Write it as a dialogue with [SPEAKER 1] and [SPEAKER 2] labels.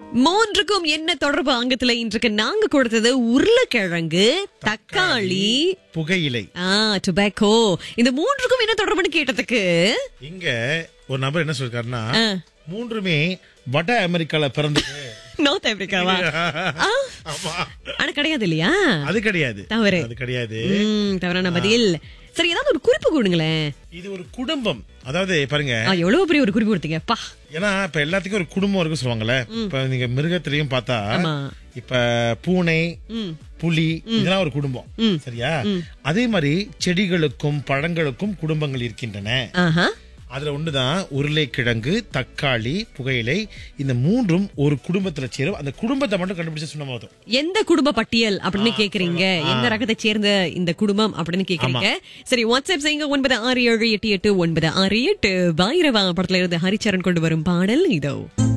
[SPEAKER 1] மூன்றுக்கும் என்ன தொடர்பு ஆங்கத்துல இன்றைக்கு நாங்க கொடுத்தது உருளைக்கிழங்கு தக்காளி
[SPEAKER 2] புகையிலை
[SPEAKER 1] ஆ டொபாக்கோ இந்த மூன்றுக்கும் என்ன தொடர்புன்னு கேட்டதுக்கு
[SPEAKER 2] இங்க ஒரு நபர் என்ன சொல்லிருக்காருன்னா
[SPEAKER 1] ஆ.
[SPEAKER 2] மூன்றுமே வட அமெரிக்கால பிறந்தது
[SPEAKER 1] நார்த் ஆப்பிரிக்காவா ஆ,
[SPEAKER 2] ஆமா
[SPEAKER 1] ஆனா கிடையாது இல்லையா
[SPEAKER 2] அது கிடையாது
[SPEAKER 1] தவறு.
[SPEAKER 2] அது கிடையாது
[SPEAKER 1] ம், தவறான பதில் சரி ஏதாவது ஒரு குறிப்பு கொடுங்களேன்
[SPEAKER 2] இது ஒரு குடும்பம் அதாவது பாருங்க
[SPEAKER 1] ஆ, எவ்வளவு பெரிய ஒரு குறிப்பு கொடுத்தீங்க பா
[SPEAKER 2] ஏன்னா இப்ப எல்லாத்துக்கும் ஒரு குடும்பம் இருக்கு சொல்லுவாங்கல்ல இப்ப நீங்க மிருகத்திலையும் பார்த்தா
[SPEAKER 1] ஆமா.
[SPEAKER 2] இப்ப பூனை
[SPEAKER 1] ம்
[SPEAKER 2] புலி இதெல்லாம் ஒரு குடும்பம் சரியா அதே மாதிரி செடிகளுக்கும் பழங்களுக்கும் குடும்பங்கள் இருக்கின்றன
[SPEAKER 1] ஆஹா
[SPEAKER 2] அதுல ஒண்ணுதான் உருளைக்கிழங்கு தக்காளி புகையிலை இந்த மூன்றும் ஒரு குடும்பத்துல சேரும் அந்த குடும்பத்தை மட்டும் கண்டுபிடிச்சு சொன்ன போதும்
[SPEAKER 1] எந்த குடும்ப பட்டியல் அப்படின்னு கேக்குறீங்க எந்த ரகத்தை சேர்ந்த இந்த குடும்பம் அப்படின்னு கேக்குறீங்க சரி வாட்ஸ்அப் செய்யுங்க ஒன்பது ஆறு ஏழு எட்டு எட்டு ஒன்பது ஆறு எட்டு பாயிரவா படத்துல இருந்து ஹரிச்சரன் கொண்டு வரும் பாடல் இதோ